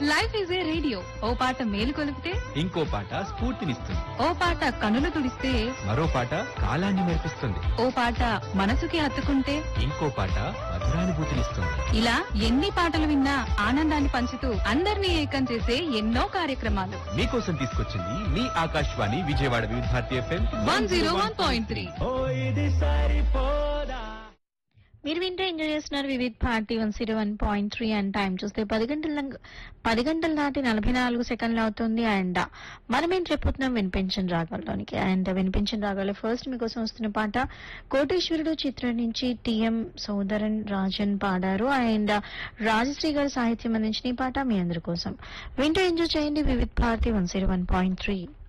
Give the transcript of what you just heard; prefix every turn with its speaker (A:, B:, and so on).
A: life is a radio ఓ పాట మేలు కొలిపితే
B: ఇంకో పాట స్ఫూర్తినిస్తుంది
A: ఓ పాట కనులు తుడిస్తే
B: మరో పాట కాలాన్ని మెరిపిస్తుంది
A: ఓ పాట మనసుకి హత్తుకుంటే
B: ఇంకో పాట మధురానుభూతినిస్తుంది
A: ఇలా ఎన్ని పాటలు విన్నా ఆనందాన్ని పంచుతూ అందరినీ ఏకం చేసే ఎన్నో కార్యక్రమాలు
B: మీకోసం తీసుకొచ్చింది మీ Akashvani Vijayawada Vividh Bharati FM
A: one zero one point three
B: ఓ ఇది సరిపోదా
C: మీరు వింటే ఎంజాయ్ చేస్తున్నారు Vividh party one zero one point three and time చూస్తే పది గంటల పది గంటల దాటి నలభై నాలుగు సెకండ్లు అవుతుంది అండ్ మనం ఏం చెప్పుతున్నాం వినిపించిన రాగాల్లోనికి అండ్ వినిపించిన రాగాల్లో ఫస్ట్ మీకోసం వస్తున్న పాట కోటేశ్వరుడు చిత్రం నుంచి టిఎం సోదరన్ రాజన్ పాడారు అండ్ రాజశ్రీ గారి సాహిత్యం అందించిన ఈ పాట మీ అందరి కోసం వింటూ ఎంజాయ్ చేయండి Vividh Bharati one zero one point three